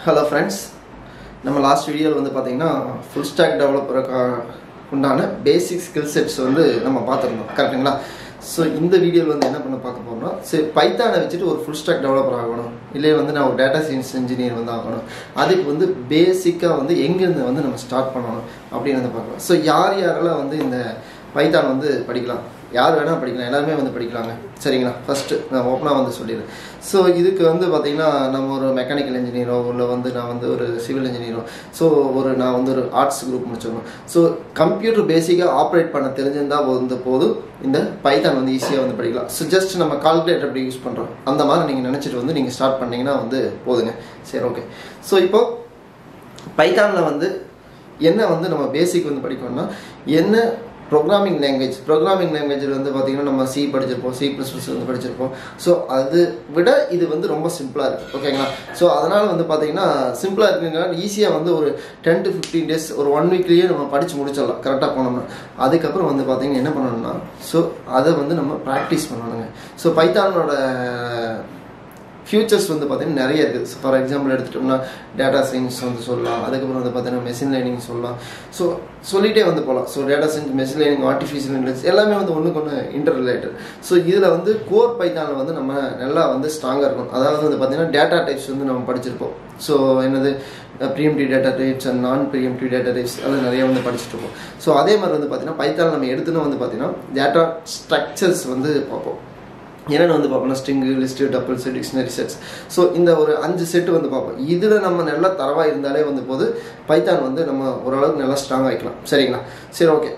hello friends நம்ம last வீடியோவில் வந்து பார்த்தீங்கன்னா ஃபுல் ஸ்டாக் டெவலப்பருக்கு உண்டான பேசிக் ஸ்கில் செட்ஸ் வந்து நம்ம பார்த்துருந்தோம் கரெக்டுங்களா ஸோ இந்த வீடியோவில் வந்து என்ன பண்ண பார்க்க போகிறோம்னா சரி பைத்தானை வச்சுட்டு ஒரு ஃபுல் ஸ்டாக் டெவலப்பர் ஆகணும் இல்லையே வந்து நான் ஒரு டேட்டா சயின்ஸ் இன்ஜினியர் வந்து ஆகணும் அதுக்கு வந்து பேசிக்காக வந்து எங்கேருந்து வந்து நம்ம ஸ்டார்ட் பண்ணணும் அப்படின்னு வந்து பார்க்கலாம் ஸோ யார் யாரெல்லாம் வந்து இந்த பைத்தான் வந்து படிக்கலாம் யார் வேணால் படிக்கலாம் எல்லாருமே வந்து படிக்கலாங்க சரிங்களா ஃபஸ்ட்டு நான் ஓப்பனாக வந்து சொல்லிடுறேன் ஸோ இதுக்கு வந்து பார்த்திங்கன்னா நம்ம ஒரு மெக்கானிக்கல் இன்ஜினியரோ இல்லை வந்து நான் வந்து ஒரு சிவில் இன்ஜினியரோ ஸோ ஒரு நான் வந்து ஒரு ஆர்ட்ஸ் குரூப் முடிச்சிருக்கோம் ஸோ கம்ப்யூட்டர் பேசிக்காக ஆப்ரேட் பண்ண தெரிஞ்சிருந்தால் வந்து போதும் இந்த பைத்தான் வந்து ஈஸியாக வந்து படிக்கலாம் ஸோ ஜஸ்ட் நம்ம கால்குலேட்டர் எப்படி யூஸ் பண்ணுறோம் அந்த மாதிரி நீங்கள் நினச்சிட்டு வந்து நீங்கள் ஸ்டார்ட் பண்ணிங்கன்னா வந்து போதுங்க சரி ஓகே ஸோ இப்போ பைத்தானில் வந்து என்ன வந்து நம்ம பேசிக் வந்து படிக்கணும்னா என்ன ப்ரோக்ராமிங் லாங்குவேஜ் ப்ரோக்ராமிங் லாங்குவேஜில் வந்து பார்த்திங்கன்னா நம்ம சி படிச்சிருப்போம் சி ப்ளஸ் ப்ளஸ் வந்து படிச்சிருப்போம் ஸோ அது விட இது வந்து ரொம்ப சிம்பிளாக இருக்குது ஓகேங்களா ஸோ அதனால் வந்து பார்த்திங்கன்னா சிம்பிளாக இருக்குங்கிறனால ஈஸியாக வந்து ஒரு டென் டு ஃபிஃப்டீன் டேஸ் ஒரு ஒன் வீக்லேயே நம்ம படித்து முடிச்சிடலாம் கரெக்டாக போனோம்னா அதுக்கப்புறம் வந்து பார்த்திங்கன்னா என்ன பண்ணணும்னா ஸோ அதை வந்து நம்ம ப்ராக்டிஸ் பண்ணணுங்க ஸோ பைத்தானோட ஃபியூச்சர்ஸ் வந்து பார்த்தீங்கன்னா நிறைய இருக்குது ஃபார் எக்ஸாம்பிள் எடுத்துட்டோம்னா டேட்டா சயின்ஸ் வந்து சொல்லலாம் அதுக்கப்புறம் வந்து பார்த்தீங்கன்னா மெஷின் லேர்னிங் சொல்லலாம் ஸோ சொல்லிகிட்டே வந்து போகலாம் so data science machine learning artificial intelligence எல்லாமே வந்து ஒன்றுக்கு ஒன்று இன்டர் ரிலேட்டட் ஸோ இதில் வந்து கோர் பைத்தானில் வந்து நம்ம நல்லா வந்து ஸ்ட்ராங்காக இருக்கும் அதாவது வந்து பார்த்தீங்கன்னா டேட்டா டைப்ஸ் வந்து நம்ம படிச்சிருப்போம் ஸோ என்னது ப்ரீஎம்டி டேட்டா டைப்ஸ் அண்ட் நான் ப்ரீஎம்டி டேட்டா டைப்ஸ் அதெல்லாம் நிறைய வந்து படிச்சுட்டு இருப்போம் ஸோ அதே மாதிரி வந்து பார்த்தீங்கன்னா பைத்தானில் நம்ம எடுத்துன்னு வந்து பார்த்தீங்கன்னா டேட்டா ஸ்ட்ரக்சர்ஸ் வந்து பார்ப்போம் என்னென்னு வந்து பார்ப்போம்னா string list tuples dictionary sets so இந்த ஒரு அஞ்சு செட்டு வந்து பார்ப்போம் இதில் நம்ம நல்லா தரவாக இருந்தாலே வந்து போது பைத்தான் வந்து நம்ம ஓரளவுக்கு நல்லா ஸ்ட்ராங் ஆகிக்கலாம் சரிங்களா சரி ஓகே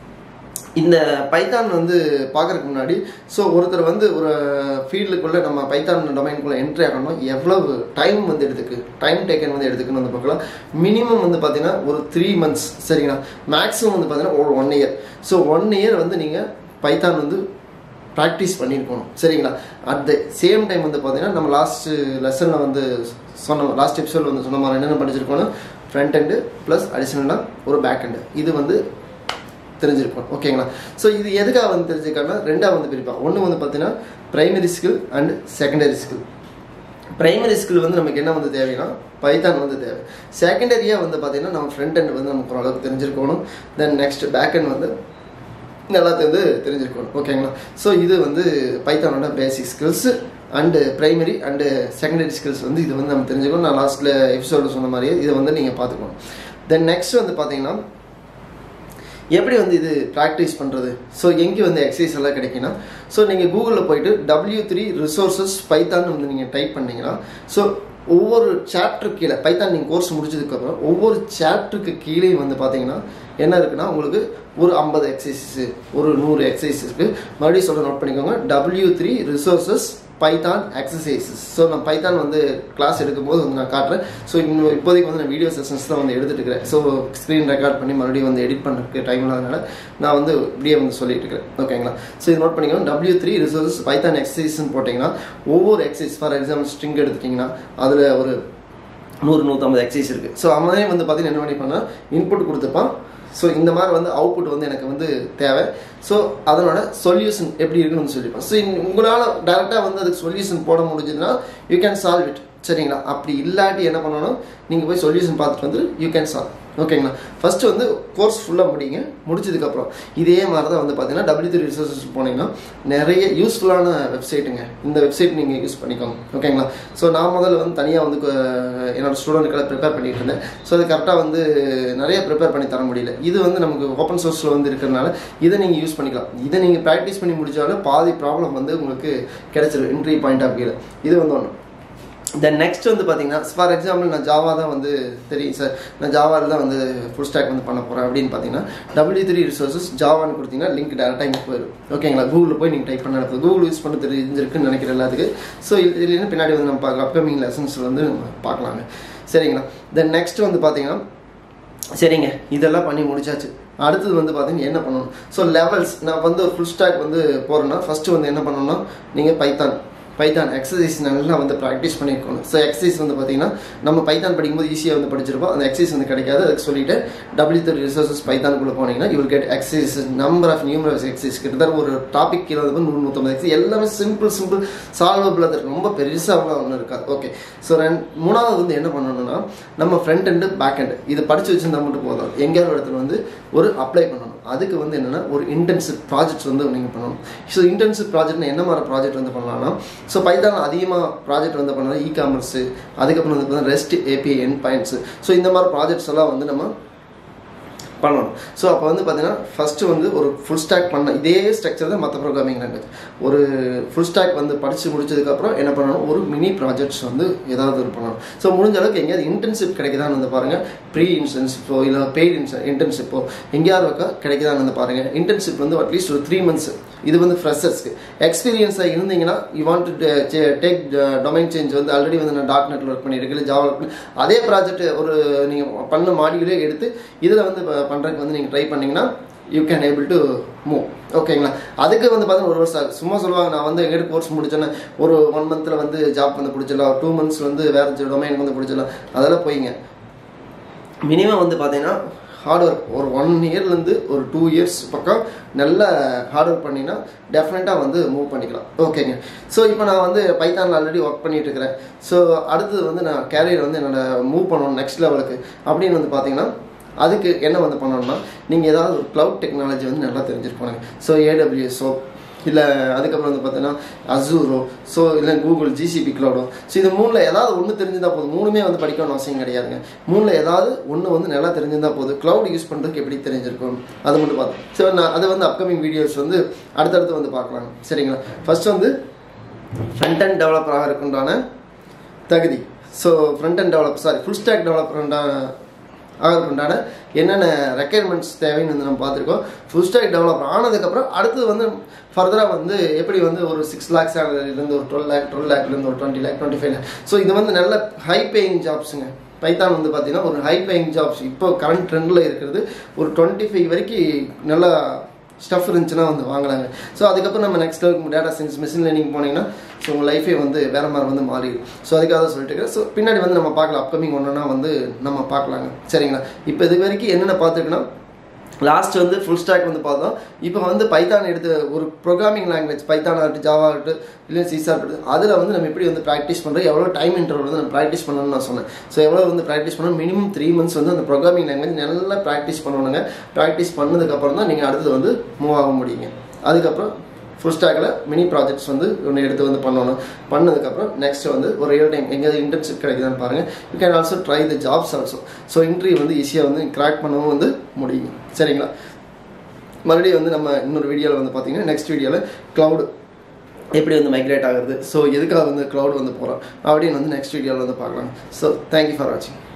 இந்த பைத்தான் வந்து பார்க்குறதுக்கு முன்னாடி ஸோ ஒருத்தர் வந்து ஒரு ஃபீல்டுக்குள்ளே நம்ம பைத்தான் டொமைனுக்குள்ளே என்ட்ரி ஆகணும் எவ்வளவு டைம் வந்து எடுத்துக்கு டைம் டேக்கன் வந்து எடுத்துக்குன்னு வந்து பார்க்கலாம் மினிமம் வந்து பார்த்தீங்கன்னா ஒரு த்ரீ மந்த்ஸ் சரிங்களா மேக்ஸிமம் வந்து பார்த்தீங்கன்னா ஒரு one year so one year வந்து நீங்கள் பைத்தான் வந்து ப்ராக்டிஸ் பண்ணியிருக்கணும் சரிங்களா அட் த சேம் டைம் வந்து பார்த்தீங்கன்னா நம்ம லாஸ்ட் லெசனில் வந்து சொன்ன லாஸ்ட் எபிசோட் வந்து சொன்ன மாதிரி என்னென்ன படிச்சிருக்கோம்னா ஃப்ரண்ட் எண்டு ப்ளஸ் அடிஷ்னலாக ஒரு பேக் எண்டு இது வந்து தெரிஞ்சிருக்கும் ஓகேங்களா ஸோ இது எதுக்காக வந்து தெரிஞ்சுக்காங்கன்னா ரெண்டாக வந்து பிரிப்பாங்க ஒன்று வந்து பார்த்தீங்கன்னா primary skill and secondary skill primary skill வந்து நமக்கு என்ன வந்து தேவைன்னா பைத்தான் வந்து தேவை செகண்டரியாக வந்து பார்த்தீங்கன்னா நம்ம ஃப்ரண்ட் எண்ட் வந்து நமக்கு ஓரளவுக்கு தெரிஞ்சிருக்கணும் தென் நெக்ஸ்ட் பேக் எண்ட் வந்து நல்லா வந்து தெரிஞ்சிருக்கணும் ஓகேங்களா ஸோ இது வந்து பைத்தானோட basic skills and primary and secondary skills வந்து இது வந்து நம்ம தெரிஞ்சுக்கணும் நான் லாஸ்ட்டில் எபிசோடு சொன்ன மாதிரியே இதை வந்து நீங்கள் பார்த்துக்கணும் தென் நெக்ஸ்ட் வந்து பார்த்தீங்கன்னா எப்படி வந்து இது ப்ராக்டிஸ் பண்ணுறது ஸோ எங்கே வந்து எக்ஸசைஸ் எல்லாம் கிடைக்குன்னா ஸோ நீங்கள் கூகுளில் போயிட்டு டபிள்யூ த்ரீ ரிசோர்ஸஸ் பைத்தான் வந்து நீங்கள் டைப் பண்ணிங்கன்னா ஸோ ஒவ்வொரு சாப்டர் கீழே பைத்தான் நீங்கள் கோர்ஸ் முடிச்சதுக்கப்புறம் ஒவ்வொரு சாப்டருக்கு கீழே வந்து பார்த்தீங்கன்னா என்ன இருக்குன்னா உங்களுக்கு ஒரு ஐம்பது எக்ஸசைஸு ஒரு நூறு எக்ஸசைஸஸ்க்கு மறுபடியும் சொல்ல நோட் பண்ணிக்கோங்க W three resources Python exercises so நான் பைத்தான் வந்து கிளாஸ் எடுக்கும்போது வந்து நான் காட்டுறேன் ஸோ இன்னும் இப்போதைக்கு வந்து நான் வீடியோ செஷன்ஸ் தான் வந்து எடுத்துட்டு இருக்கிறேன் ஸோ ஸ்க்ரீன் ரெக்கார்ட் பண்ணி மறுபடியும் வந்து எடிட் பண்ணுறதுக்கு டைம் இல்லாதனால நான் வந்து இப்படியே வந்து சொல்லிட்டு இருக்கிறேன் ஓகேங்களா ஸோ இது நோட் பண்ணிக்கோங்க டபிள்யூ த்ரீ ரிசோர்ஸஸ் பைத்தான் எக்ஸசைஸ்னு போட்டிங்கன்னா ஒவ்வொரு எக்ஸசைஸ் ஃபார் எக்ஸாம்பிள் ஸ்ட்ரிங் எடுத்துட்டிங்கன்னா அதில் ஒரு நூறு நூற்றம்பது எக்ஸசைஸ் இருக்குது ஸோ அவனே வந்து பார்த்தீங்கன்னா என்ன பண்ணிப்பான்னா இன்புட் கொடுத்துப்பான் ஸோ இந்த மாதிரி வந்து அவுட்புட் வந்து எனக்கு வந்து தேவை ஸோ அதனோட சொல்யூஷன் எப்படி இருக்குன்னு சொல்லியிருப்பேன் ஸோ உங்களால் டேரெக்டாக வந்து அதுக்கு சொல்யூஷன் போட முடிஞ்சதுன்னா யூ கேன் சால்வ் இட் சரிங்களா அப்படி இல்லாட்டி என்ன பண்ணணும் நீங்கள் போய் சொல்யூஷன் பார்த்துட்டு வந்து யூ கேன் சால்வ் ஓகேங்களா ஃபஸ்ட்டு வந்து கோர்ஸ் ஃபுல்லாக முடிங்க முடிச்சதுக்கப்புறம் இதே மாதிரி தான் வந்து பார்த்தீங்கன்னா டபிள்யூ த்ரீ ரிசோர்ஸஸ் போனீங்கன்னா நிறைய யூஸ்ஃபுல்லான வெப்சைட்டுங்க இந்த வெப்சைட் நீங்கள் யூஸ் பண்ணிக்கோங்க ஓகேங்களா ஸோ நான் முதல்ல வந்து தனியாக வந்து என்னோட ஸ்டூடெண்ட்டுக்கெல்லாம் ப்ரிப்பேர் பண்ணிட்டு இருந்தேன் ஸோ அது கரெக்டாக வந்து நிறைய ப்ரிப்பேர் பண்ணி தர முடியல இது வந்து நமக்கு ஓப்பன் சோர்ஸில் வந்து இருக்கிறனால இதை நீங்கள் யூஸ் பண்ணிக்கலாம் இதை நீங்கள் ப்ராக்டிஸ் பண்ணி முடிச்சாலும் பாதி ப்ராப்ளம் வந்து உங்களுக்கு கிடைச்சிடும் என்ட்ரி பாயிண்ட் ஆஃப் வியூவில் இது வந்து ஒன்று தென் நெக்ஸ்ட் வந்து பார்த்தீங்கன்னா ஃபார் எக்ஸாம்பிள் நான் ஜாவா தான் வந்து தெரியும் சார் நான் ஜாவாவில் தான் வந்து ஃபுல் ஸ்டாக் வந்து பண்ண போகிறேன் அப்படின்னு பார்த்தீங்கன்னா டபிள்யூ த்ரீ ரிசோர்ஸஸ் ஜாவான்னு கொடுத்தீங்கன்னா லிங்க் டேரெக்டாக இங்கே போயிடும் ஓகேங்களா கூகுளில் போய் நீங்கள் டைப் பண்ண நடக்குது கூகுள் யூஸ் பண்ண தெரிஞ்சிருக்குன்னு நினைக்கிற எல்லாத்துக்கு ஸோ இதுலேருந்து பின்னாடி வந்து நம்ம பார்க்கலாம் அப்கமிங் லெசன்ஸில் வந்து நம்ம பார்க்கலாங்க சரிங்களா தென் நெக்ஸ்ட் வந்து பார்த்தீங்கன்னா சரிங்க இதெல்லாம் பண்ணி முடிச்சாச்சு அடுத்தது வந்து பார்த்தீங்கன்னா என்ன பண்ணணும் ஸோ லெவல்ஸ் நான் வந்து ஒரு ஃபுல் ஸ்டாக் வந்து போகிறேன்னா ஃபஸ்ட்டு வந்து என்ன பண்ணணும்னா நீங்கள் பைத்தான் பைத்தான் எக்ஸசைஸ் நல்லா வந்து ப்ராக்டிஸ் பண்ணியிருக்கணும் ஸோ எக்ஸசைஸ் வந்து பார்த்தீங்கன்னா நம்ம பைத்தான் படிக்கும்போது ஈஸியாக வந்து படிச்சிருப்போம் அந்த எக்ஸசைஸ் வந்து கிடைக்காது அதுக்கு சொல்லிட்டு டபிள்யூ த்ரீ ரிசோர்ஸஸ் பைத்தானுக்குள்ளே போனீங்கன்னா you get exercise number of numerous exercise கிட்டத்தட்ட ஒரு டாபிக் கீழே வந்து நூறு நூற்றம்பது எக்ஸசைஸ் எல்லாமே சிம்பிள் சிம்பிள் சால்வபிளாக இருக்கு ரொம்ப பெருசாக ஒன்றும் இருக்காது ஓகே ஸோ ரெண்டு மூணாவது வந்து என்ன பண்ணணும்னா நம்ம ஃப்ரண்ட் எண்டு பேக் எண்டு இது படித்து வச்சிருந்தா மட்டும் போதும் எங்கேயாவது ஒரு இடத்துல வந்து ஒரு அப்ளை பண்ணணும் அதுக்கு வந்து என்னென்னா ஒரு இன்டென்சிவ் ப்ராஜெக்ட் வந்து நீங்கள் பண்ணணும் ஸோ இன்டென்சிவ் ப்ராஜெக்ட்னா என்ன மாதிரி ப்ராஜெக்ட் வந்து பண்ணலாம்னா ஸோ பைத்தான் அதிகமாக ப்ராஜெக்ட் வந்து பண்ணலாம் இ காமர்ஸு அதுக்கப்புறம் வந்து பார்த்தீங்கன்னா REST API end points so இந்த மாதிரி ப்ராஜெக்ட்ஸ் எல்லாம் வந்து நம்ம பண்ணணும் ஸோ அப்போ வந்து பார்த்தீங்கன்னா ஃபஸ்ட்டு வந்து ஒரு ஃபுல் ஸ்டாக் பண்ண இதே ஸ்ட்ரக்சர் தான் மற்ற ப்ரோக்ராமிங் லாங்குவேஜ் ஒரு ஃபுல் ஸ்டாக் வந்து படித்து முடிச்சதுக்கப்புறம் என்ன பண்ணணும் ஒரு மினி ப்ராஜெக்ட்ஸ் வந்து ஏதாவது ஒரு பண்ணணும் ஸோ முடிஞ்ச அளவுக்கு எங்கேயாவது இன்டர்ன்ஷிப் கிடைக்குதான்னு வந்து பாருங்கள் ப்ரீ இன்டர்ன்ஷிப்போ இல்லை பெய்ட் இன்ஸ் இன்டர்ன்ஷிப்போ எங்கேயாவது வைக்க கிடைக்குதான்னு வந்து பாருங்கள் இன்டர்ன்ஷிப் வந்து அட்லீஸ்ட் ஒரு த்ரீ மந்த்ஸ் இது வந்து ஃப்ரெஷர்ஸ்க்கு எக்ஸ்பீரியன்ஸாக இருந்தீங்கன்னா you want to take domain change வந்து ஆல்ரெடி வந்து நான் டாட் நெட்டில் ஒர்க் பண்ணியிருக்கேன் இல்லை ஜாவா அதே ப்ராஜெக்ட் ஒரு நீங்கள் பண்ண மாடியூலே எடுத்து இதில் வந்து பண்ணுறதுக்கு வந்து நீங்கள் ட்ரை பண்ணிங்கன்னா you can able to move ஓகேங்களா அதுக்கு வந்து பார்த்தீங்கன்னா ஒரு வருஷம் ஆகும் சும்மா சொல்லுவாங்க நான் வந்து எங்கிட்ட கோர்ஸ் முடிச்சேன்னு ஒரு ஒன் மந்த்தில் வந்து ஜாப் வந்து பிடிச்சிடலாம் டூ மந்த்ஸ் வந்து வேறு டொமைன் வந்து பிடிச்சிடலாம் அதெல்லாம் போய்ங்க மினிமம் வந்து பார்த்தீங்கன்னா ஹார்ட் ஒர்க் ஒரு ஒன் இயர்லேருந்து ஒரு டூ இயர்ஸ் பக்கம் நல்ல ஹார்ட் ஒர்க் பண்ணிங்கன்னா டெஃபினட்டாக வந்து மூவ் பண்ணிக்கலாம் ஓகேங்க ஸோ இப்போ நான் வந்து பைத்தானில் ஆல்ரெடி ஒர்க் பண்ணிட்டு இருக்கிறேன் ஸோ அடுத்தது வந்து நான் கேரியர் வந்து என்னோட மூவ் பண்ணணும் நெக்ஸ்ட் லெவலுக்கு அப்படின்னு வந்து பார்த்தீங்கன்னா அதுக்கு என்ன வந்து பண்ணணும்னா நீங்கள் ஏதாவது ஒரு க்ளவுட் டெக்னாலஜி வந்து நல்லா தெரிஞ்சிருப்பாங்க ஸோ ஏடபிள்யூஎஸோ இல்லை அதுக்கப்புறம் வந்து பார்த்தீங்கன்னா அசூரோ ஸோ இல்லை கூகுள் ஜிசிபி க்ளவுடோ ஸோ இது மூணில் ஏதாவது ஒன்று தெரிஞ்சிருந்தா போதும் மூணுமே வந்து படிக்கணும்னு அவசியம் கிடையாதுங்க மூணில் ஏதாவது ஒன்று வந்து நல்லா தெரிஞ்சிருந்தா போதும் க்ளவுட் யூஸ் பண்ணுறதுக்கு எப்படி தெரிஞ்சிருக்கும் அது மட்டும் பார்த்தோம் ஸோ நான் அது வந்து அப்கமிங் வீடியோஸ் வந்து அடுத்தடுத்து வந்து பார்க்கலாம் சரிங்களா ஃபர்ஸ்ட் வந்து ஃப்ரண்ட் அண்ட் டெவலப்பராக இருக்குண்டான தகுதி so front and develop sorry full stack டெவலப்பருண்டான ஆகிறதுக்குண்டான என்னென்ன ரெக்குயர்மெண்ட்ஸ் தேவைன்னு வந்து நம்ம பார்த்துருக்கோம் ஃபுல் ஸ்டாக் டெவலப்பர் ஆனதுக்கப்புறம் அடுத்தது வந்து ஃபர்தராக வந்து எப்படி வந்து ஒரு சிக்ஸ் லேக்ஸ் இருந்து ஒரு டுவெல் லேக் டுவெல் லேக்லேருந்து ஒரு twenty lakh twenty five lakh so இது வந்து நல்ல ஹை பேயிங் ஜாப்ஸுங்க பைத்தான் வந்து பார்த்தீங்கன்னா ஒரு ஹை பேயிங் ஜாப்ஸ் இப்போ கரண்ட் ட்ரெண்டில் இருக்கிறது ஒரு டுவெண்ட்டி ஃபைவ் வரைக்கும் நல்லா ஸ்டஃப் இருந்துச்சுன்னா வந்து வாங்கலாங்க ஸோ அதுக்கப்புறம் நம்ம நெக்ஸ்ட் லெவலுக்கு டேட்டா சயின்ஸ் மிஷின் லேர்னிங் போனீங்கன்னா ஸோ உங்கள் லைஃபே வந்து வேறு மாதிரி வந்து மாறிடும் ஸோ அதுக்காக தான் சொல்லிட்டு இருக்கேன் ஸோ பின்னாடி வந்து நம்ம பார்க்கலாம் அப்கமிங் ஒன்றுனா வந்து நம்ம பார்க்கலாங்க சரிங்களா இப்போ இது வரைக்கும் என்னென்ன பார்த்துருக்குன்னா லாஸ்ட் வந்து ஃபுல் ஸ்டாக் வந்து பார்த்தோம் இப்போ வந்து பைத்தான் எடுத்து ஒரு ப்ரோக்ராமிங் லாங்குவேஜ் பைத்தான் ஆகட்டும் ஜாவா ஆகட்டும் இல்லை சிசா இருக்கட்டும் அதில் வந்து நம்ம எப்படி வந்து ப்ராக்டிஸ் பண்ணுறோம் எவ்வளோ டைம் இன்டர்வல் வந்து நம்ம ப்ராக்டிஸ் பண்ணணும்னு நான் சொன்னேன் ஸோ எவ்வளோ வந்து ப்ராக்டிஸ் பண்ணணும் மினிமம் த்ரீ மந்த்ஸ் வந்து அந்த ப்ரோக்ராமிங் லாங்குவேஜ் நல்லா ப்ராக்டிஸ் பண்ணணுங்க ப்ராக்டிஸ் பண்ணதுக்கப்புறம் தான் நீங்கள் அடுத்தது வந்து மூவ் ஆக முடியுங்க அதுக்கப்புறம் ஃபுல் ஸ்டாக்கில் மினி ப்ராஜெக்ட்ஸ் வந்து ஒன்று எடுத்து வந்து பண்ணணும் பண்ணதுக்கப்புறம் நெக்ஸ்ட் வந்து ஒரு ரியல் டைம் எங்கேயாவது இன்டர்ன்ஷிப் கிடைக்குதான்னு பாருங்கள் you can also try the jobs also so interview வந்து ஈஸியாக வந்து கிராக் பண்ணவும் வந்து முடியும் சரிங்களா மறுபடியும் வந்து நம்ம இன்னொரு வீடியோவில் வந்து பார்த்தீங்கன்னா நெக்ஸ்ட் வீடியோவில் க்ளவுட் எப்படி வந்து மைக்ரேட் ஆகுது ஸோ எதுக்காக வந்து க்ளவுட் வந்து போகிறோம் அப்படின்னு வந்து நெக்ஸ்ட் வீடியோவில் வந்து பார்க்கலாம் ஸோ தேங்க்யூ ஃபார் வாட்சிங்